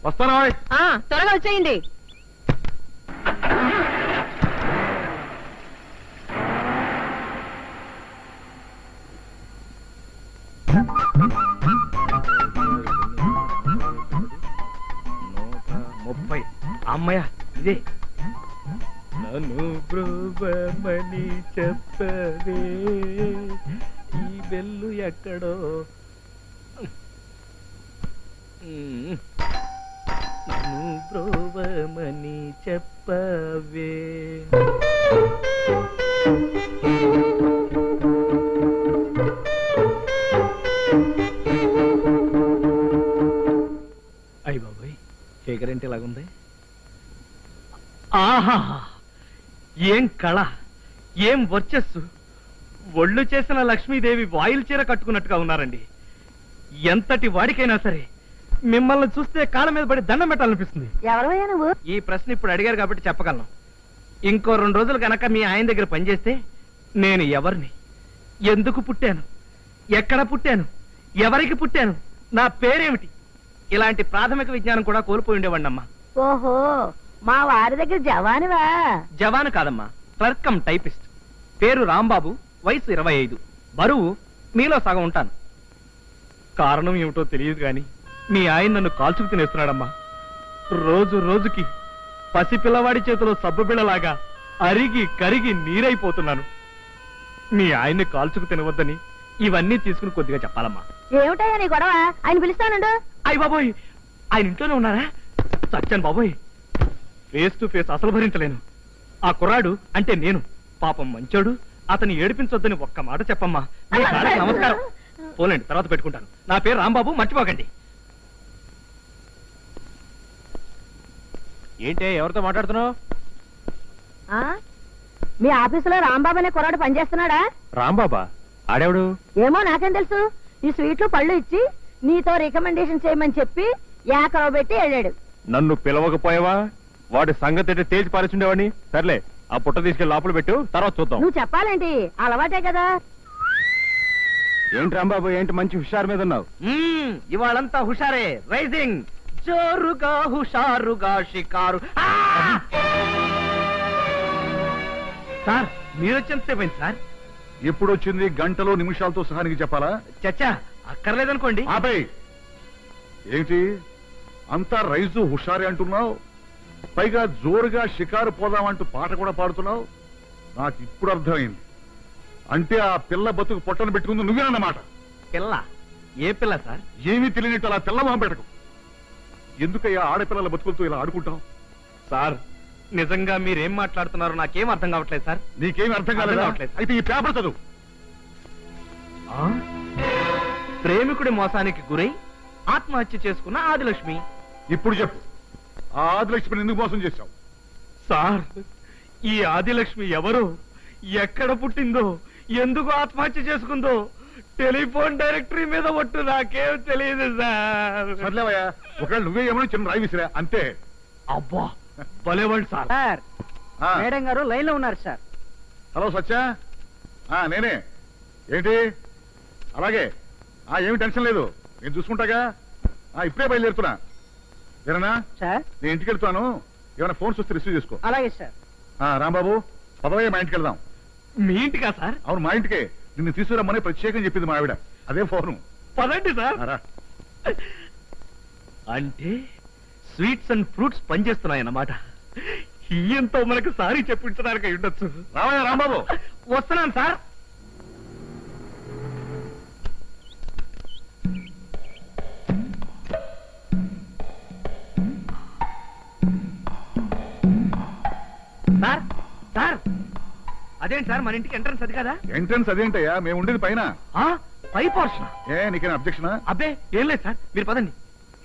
వస్తానా ఆ త్వరగా వచ్చేయండి నూట ముప్పై అమ్మయ్య ఇదే నన్ను బ్రోబమని చెప్పవే ఈ బెల్లు ఎక్కడో ఉమ్. నన్ను బ్రోబమని చెప్పవే అయ్య బాబాయ్ శేఖర్ ఏంటి ఇలాగుంది ఆహా ఏం కళ ఏం వర్చస్సు ఒళ్ళు చేసిన లక్ష్మీదేవి వాయిల్ చీర కట్టుకున్నట్టుగా ఉన్నారండి ఎంతటి వాడికైనా సరే మిమ్మల్ని చూస్తే కాళ్ళ మీద పడి దండం పెట్టాలనిపిస్తుంది ఎవరవయ్యా నువ్వు ఈ ప్రశ్న ఇప్పుడు అడిగారు కాబట్టి చెప్పగలను ఇంకో రెండు రోజులు కనుక మీ ఆయన దగ్గర పనిచేస్తే నేను ఎవరిని ఎందుకు పుట్టాను ఎక్కడ పుట్టాను ఎవరికి పుట్టాను నా పేరేమిటి ఇలాంటి ప్రాథమిక విజ్ఞానం కూడా కోల్పోయి ఉండేవాడినమ్మా ఓహో మా వారి దగ్గర జవానివా జవాను కాదమ్మా క్లర్క్ కమ్ టైపిస్ట్ పేరు రాంబాబు వయసు ఇరవై ఐదు బరువు మీలో సగం ఉంటాను కారణం ఏమిటో తెలియదు కానీ మీ ఆయన నన్ను కాల్చుకు తినేస్తున్నాడమ్మా రోజు రోజుకి పసిపిల్లవాడి చేతిలో సబ్బు బిళ్ళలాగా అరిగి కరిగి నీరైపోతున్నాను మీ ఆయన్ని కాల్చుకు తినవద్దని ఇవన్నీ తీసుకుని కొద్దిగా చెప్పాలమ్మా ఏమిటయ్యా నీ గొడవ ఆయన పిలుస్తానుండు అయ్య బాబోయ్ ఆయన ఇంట్లోనే ఉన్నారా సత్యాను బాబోయ్ ఫేస్ టు ఫేస్ అసలు భరించలేను ఆ కుర్రాడు అంటే నేను పాపం మంచోడు అతని ఏడిపించొద్దని ఒక్క మాట చెప్పమ్మా మీ కాళ్ళకి నమస్కారం పోలేండి తర్వాత పెట్టుకుంటాను నా పేరు రాంబాబు మర్చిపోకండి ఏంటే ఎవరితో మాట్లాడుతున్నావు ఆ? మీ ఆఫీసులో రాంబాబు అనే కుర్రాడు పనిచేస్తున్నాడా రాంబాబా ఆడేవుడు ఏమో నాకేం తెలుసు ఈ స్వీట్లు పళ్ళు ఇచ్చి నీతో రికమెండేషన్ చేయమని చెప్పి ఏకరవ పెట్టి వెళ్ళాడు నన్ను పిలవకపోయావా వాడి సంగతి తేల్చి పారేసుండేవాడిని సర్లే ఆ పుట్ట తీసుకెళ్లి లోపల పెట్టు తర్వాత చూద్దాం నువ్వు చెప్పాలేంటి అలవాటే కదా ఏంటి రాంబాబు ఏంటి మంచి హుషారు మీద ఉన్నావు మ్మ్, ఇవాళంతా హుషారే రైజింగ్ జోరుగా హుషారుగా షికారు ఆ! సార్ మీరు వచ్చేంతసేపు సార్ ఎప్పుడు వచ్చింది గంటలో నిమిషాలతో సహా నీకు చెప్పాలా చచ్చా అక్కర్లేదనుకోండి ఆపై ఏమిటి అంతా రైజు హుషారే అంటున్నావు పైగా జోరుగా షికారు పోదామంటూ పాట కూడా పాడుతున్నావు నాకు ఇప్పుడు అర్థమైంది అంటే ఆ పిల్ల బతుకు పొట్టను పెట్టుకుంది నువ్వేనన్నమాట పిల్ల ఏ పిల్ల సార్ ఏమీ తెలియనట్టు అలా పిల్ల మొహం పెట్టకు ఎందుకయ్యా ఆడపిల్లల బతుకులతో ఇలా ఆడుకుంటావు సార్ నిజంగా మీరేం మాట్లాడుతున్నారో నాకేం అర్థం కావట్లేదు సార్ నీకేమీ అర్థం కాలేదా అర్థం కావట్లేదు. అయితే ఈ పేపర్ చదువు ఆ? ప్రేమికుడి మోసానికి గురై ఆత్మహత్య చేసుకున్న ఆదిలక్ష్మి ఇప్పుడు చెప్పు ఆ ఆదిలక్ష్మిని ఎందుకు మోసం చేశావు సార్ ఈ ఆదిలక్ష్మి ఎవరో ఎక్కడ పుట్టిందో ఎందుకు ఆత్మహత్య చేసుకుందో టెలిఫోన్ డైరెక్టరీ మీద ఒట్టు నాకేం తెలియదు సార్ సర్లేవయ్యా ఒకవేళ నువ్వే ఏమో చిన్న రాయి విసిరా అంతే అబ్బా భలేవాళ్ళు సార్ సార్ ఆ, మేడం గారు లైన్ లో ఉన్నారు సార్ హలో సత్య ఆ, నేనే ఏంటి అలాగే ఆ ఏమి టెన్షన్ లేదు నేను చూసుకుంటాగా ఆ, ఇప్పుడే బయలుదేరుతున్నా ఏరన్నా సార్ నేను ఇంటికి వెళ్తాను ఏమైనా ఫోన్స్ వస్తే రిసీవ్ చేసుకో అలాగే సార్ ఆ, రాంబాబు పదవయ్య మా ఇంటికి వెళ్దాం మీ ఇంటికా సార్ అవును మా ఇంటికే నిన్ను తీసుకురమ్మని ప్రత్యేకం చెప్పింది మా ఆవిడ అదే ఫోను పదండి సార్ ఆ, రా. అంటే స్వీట్స్ అండ్ ఫ్రూట్స్ పనిచేస్తున్నాయన్నమాట ఈయంతో మనకు సారీ చెప్పించడానికి అయి ఉండొచ్చు రావయ్యా రాంబాబు వస్తున్నాను సార్ సార్ సార్ అదేంటి సార్ మన ఇంటికి ఎంట్రన్స్ అది కదా ఎంట్రన్స్ అదేంటయ్యా మేము ఉండేది పైన ఆ, పై పోర్షన్ ఏ నీకేనా అబ్జెక్షనా అబ్బే ఏం లేదు సార్ మీరు పదండి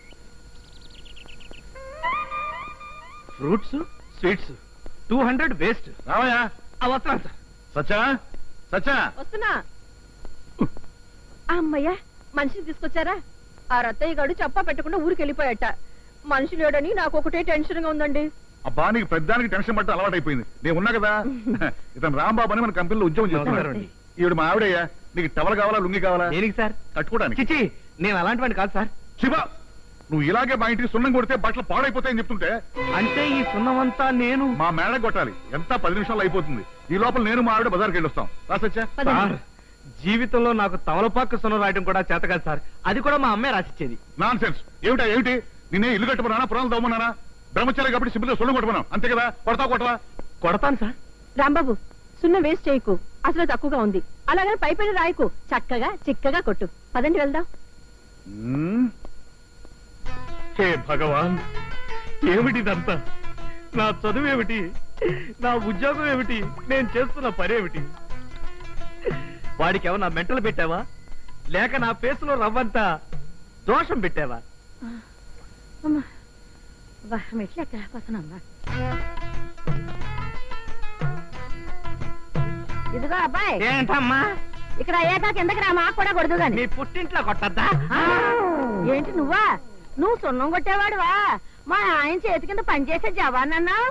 fruits sweets two hundred waste రావయ్యా వస్తున్నాను సార్ సత్యా సత్యా వస్తున్నా అమ్మయ్యా మనిషిని తీసుకొచ్చారా ఆ రత్తయ్య గారు చెప్పా పెట్టకుండా ఊరికి వెళ్ళిపోయాట మనిషి లేడని నాకు ఒకటే టెన్షన్ గా ఉందండి అబ్బా నీకు పెద్దానికి టెన్షన్ పట్ట అలవాటైపోయింది నేను ఉన్నా కదా ఇతను రాంబాబు అని మన కంపెనీలో ఉద్యోగం నమస్కారం చేస్తున్నాడు అండి. ఈవిడ మా ఆవిడయ్యా నీకు టవల్ కావాలా లుంగి కావాలా దేనికి సార్ కట్టుకోవడానికి చిచి నేను అలాంటి వాడిని కాదు సార్ శివ నువ్వు ఇలాగే మా ఇంటికి సున్నం కొడితే బట్టలు పాడైపోతాయని చెప్తుంటే అంటే ఈ సున్నమంతా నేను మా మేడ కొట్టాలి ఎంత పది నిమిషాలు అయిపోతుంది ఈ లోపల నేను మా ఆవిడ బజార్కి వెళ్ళొస్తాం రాసొచ్చా సార్ జీవితంలో నాకు తమలపాకు సున్నం రాయడం కూడా చేత కాదు సార్ అది కూడా మా అమ్మే రాసిచ్చేది నాన్ సెన్స్ ఏమిటా ఏమిటి నేనే ఇల్లు కట్టుకున్నానా పురాణాలు తవ్వమన్నానా బ్రహ్మచారి కాబట్టి సింపుల్ గా సున్నం కొట్టుకున్నాం అంతే కదా కొడతా కొట్టవా కొడతాను సార్ రాంబాబు సున్నం వేస్ట్ చేయకు అసలు తక్కువగా ఉంది అలాగని పై పైన రాయకు చక్కగా చిక్కగా కొట్టు పదండి వెళ్దాం మ్మ్. హే భగవాన్ ఏమిటిదంతా నా చదువు ఏమిటి నా ఉద్యోగం ఏమిటి నేను చేస్తున్న పనేమిటి వాడికి ఏమన్నా మెంటలు పెట్టావా లేక నా ఫేస్ లో రవ్వంతా దోషం పెట్టావా అమ్మా. అబ్బా, మెట్లు ఎక్కలేకపోతున్నామ్మా ఇదిగో అబ్బాయి ఏంటమ్మా ఇక్కడ అయ్యాక కిందకి రా మాకు కూడా కొడదు గాని నీ పుట్టింట్లో కొట్టద్దా ఆ, ఏంటి నువ్వా నువ్వు సున్నం కొట్టేవాడువా మా ఆయన చేతి కింద పనిచేసే జవాన్ అన్నావు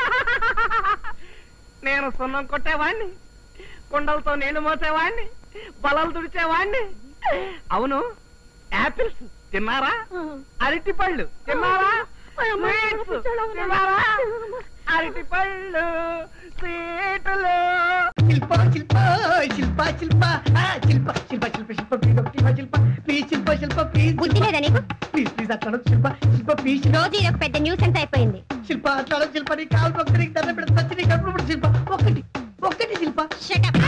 నేను సున్నం కొట్టేవాణ్ణి కుండలతో నీళ్లు మోసేవాణ్ణి బలలు తుడిచేవాణ్ణి అవును యాపిల్స్ తిన్నారా అరటి పళ్ళు తిన్నారా Sweets తిన్నారా అరటి పళ్ళు స్వీటులు శిల్ప శిల్ప శిల్ప శిల్ప ఆ, Shilpa Shilpa Shilpa Shilpa please Shilpa Shilpa please Shilpa Shilpa please బుద్ధి లేదా నీకు ప్లీజ్ ప్లీజ్ అట్లా అనొద్దు, శిల్ప శిల్ప ప్లీజ్ రోజు ఇది ఒక పెద్ద న్యూసెన్స్ అయిపోయింది శిల్ప అట్లా అనొద్దు, శిల్ప నీ కాలు పక్కన నీకు దండం పెడతా వచ్చి నీ కడుపులో పడు, శిల్ప ఒక్కటి ఒక్కటి శిల్ప Shut up.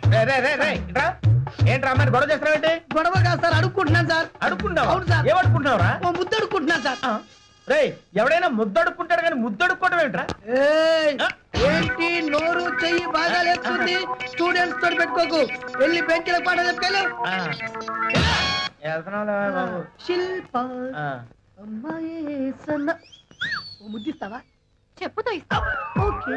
ఏంట్రా అమ్మాయి గొడవ చేస్తున్నావంటే గొడవ కాదు సార్ అడుక్కుంటున్నాను సార్ అడుక్కుంటావా అవును సార్ ఏం అడుక్కుంటున్నావురా ఓ ముద్దు అడుక్కుంటున్నాను సార్ రే ఎవడైనా ముద్దు అడుక్కుంటాడు కానీ ముద్దు అడుక్కోవడం ఏంట్రా ఏయ్, ఏంటి నోరు చెయ్యి బాగా లేస్తుంది స్టూడెంట్స్ తోటి పెట్టుకోకు వెళ్ళి బెంచ్ల పాట చెప్పుకెళ్ళు వెళ్తున్నావులే బాబు శిల్ప ఆ. అమ్మాయి సన్న ఓ ముద్దిస్తావా చెప్పుతో ఇస్తా ఓకే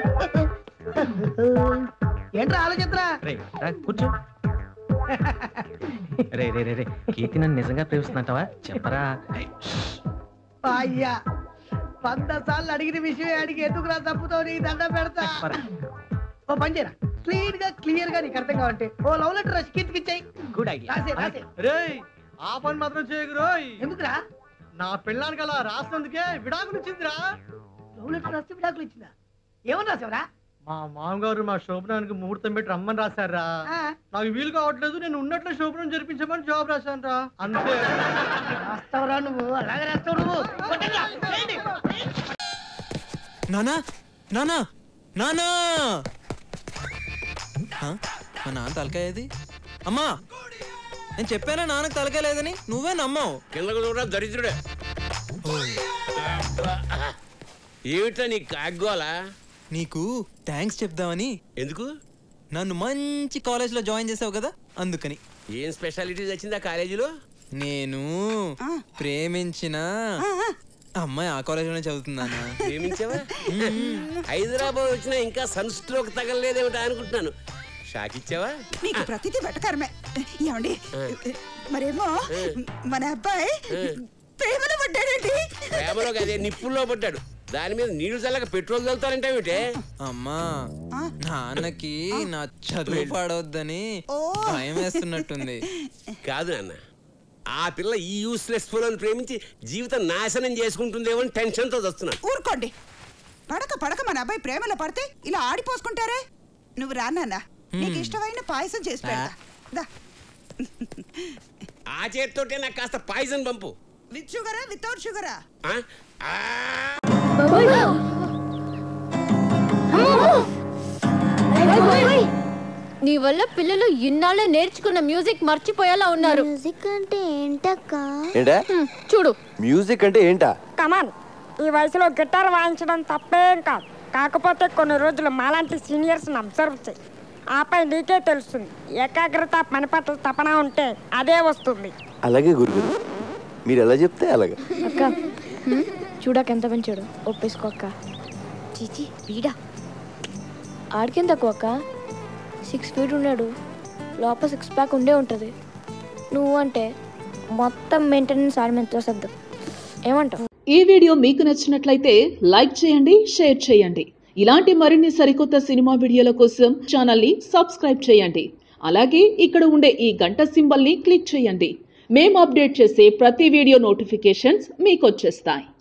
ఏంట్రా ఆలోచిత్రా రే రా, కూర్చో రే రే రే రే కీర్తి నన్ను నిజంగా ప్రేమిస్తున్నట్టవా చెప్పరా అయ్యా వంద సార్లు అడిగిన విషయం అడిగి ఎందుకు రా తప్పుతో నీ దండం పెడతా ఓ పని చేయరా క్లీన్ గా క్లియర్ గా నీకు అర్థం కావంటే ఓ లవ్ లెటర్ రాసి కీర్తికి ఇచ్చాయి గుడ్ ఐడియా రాసే రాసే రేయ్ ఆ పని మాత్రం చేయకు రోయ్ ఎందుకురా నా పెళ్ళానికి అలా రాసినందుకే విడాకులు ఇచ్చిందిరా లవ్ లెటర్ రాస్తే విడాకులు ఇచ్చిందా ఏమని రాసావురా మా మామగారు మా శోభనానికి ముహూర్తం పెట్టి రమ్మని రాశారా ఆ, నాకు వీలు కావట్లేదు నేను ఉన్నట్లు శోభనం జరిపించమని జాబ్ రాశాను రా అంతే రాస్తావురా నువ్వు అలాగే రాస్తావు నువ్వు కొట్టండి, చేయండి. నానా నానా నానా హ? మా నాన్న తలకాయది అమ్మా నేను చెప్పానా నాన్నకు తలకాయ లేదని నువ్వే నమ్మావు కిందకు చూడ దరిద్రుడే ఏమిటా నీ కాగ్గోలా నీకు థ్యాంక్స్ చెప్దామని ఎందుకు నన్ను మంచి కాలేజ్లో జాయిన్ చేసావు కదా అందుకని ఏం స్పెషాలిటీస్ వచ్చిందా కాలేజీలో నేను ప్రేమించిన అమ్మాయి ఆ కాలేజ్లోనే చదువుతున్నానా ప్రేమించావా హైదరాబాద్ వచ్చినా ఇంకా సన్ స్ట్రోక్ తగలలేదేమిటా అనుకుంటున్నాను షాక్ ఇచ్చావా మీకు ప్రతిదీ వెటకారమే ఏమండి మరేమో మన అబ్బాయి ప్రేమలో పడ్డాడండి ప్రేమలో అదే నిప్పుల్లో పడ్డాడు దాని మీద నీళ్లు చల్లక పెట్రోల్ చల్లుతారంటే అమ్మా నాన్నకి నా చదువు పాడవద్దని భయం వేస్తున్నట్టుంది కాదు నాన్న ఆ పిల్ల ఈ యూస్లెస్ ఫోన్ ప్రేమించి జీవితం నాశనం చేసుకుంటుందేమో అని టెన్షన్తో వస్తున్నాను ఊరుకోండి పడక పడక మన అబ్బాయి ప్రేమలో పడితే ఇలా ఆడిపోసుకుంటారే నువ్వు రానా నీకు ఇష్టమైన పాయసం చేసి పెడతా దా ఆ చేతితోటే నాకు కాస్త పాయిజన్ పంపు విత్ షుగరా వితౌట్ షుగరా ఆ? ఆ! నీ వల్ల పిల్లలు ఇన్నాళ్ళు నేర్చుకున్న మ్యూజిక్ మర్చిపోయేలా ఉన్నారు మ్యూజిక్ అంటే ఏంటక్క ఏంటా హ్మ్, చూడు మ్యూజిక్ అంటే ఏంటా కమాన్ ఈ వయసులో గిటార్ వాయించడం తప్పేం కాదు కాకపోతే కొన్ని రోజులు మాలాంటి సీనియర్స్ని అబ్జర్వ్ చేయి ఆపై నీకే తెలుస్తుంది ఏకాగ్రత పని పట్ల తపన ఉంటే అదే వస్తుంది అలాగే గురుగురు మీరు ఎలా చెప్తే అలాగే అక్క చూడక ఎంత పెంచాడు ఒప్పేసుకో అక్క చీచి వీడా ఆడికేం తక్కువ అక్క సిక్స్ ఫీట్ ఉన్నాడు లోపల సిక్స్ ప్యాక్ ఉండే ఉంటుంది నువ్వు అంటే మొత్తం మెయింటెనెన్స్ ఆడి మీద తోసద్దు ఏమంటావు ఈ వీడియో మీకు నచ్చినట్లయితే లైక్ చేయండి షేర్ చేయండి ఇలాంటి మరిన్ని సరికొత్త సినిమా వీడియోల కోసం ఛానల్ని సబ్స్క్రైబ్ చేయండి అలాగే ఇక్కడ ఉండే ఈ గంట సింబల్ని క్లిక్ చేయండి మేము అప్డేట్ చేసే ప్రతి వీడియో నోటిఫికేషన్స్ మీకు వచ్చేస్తాయి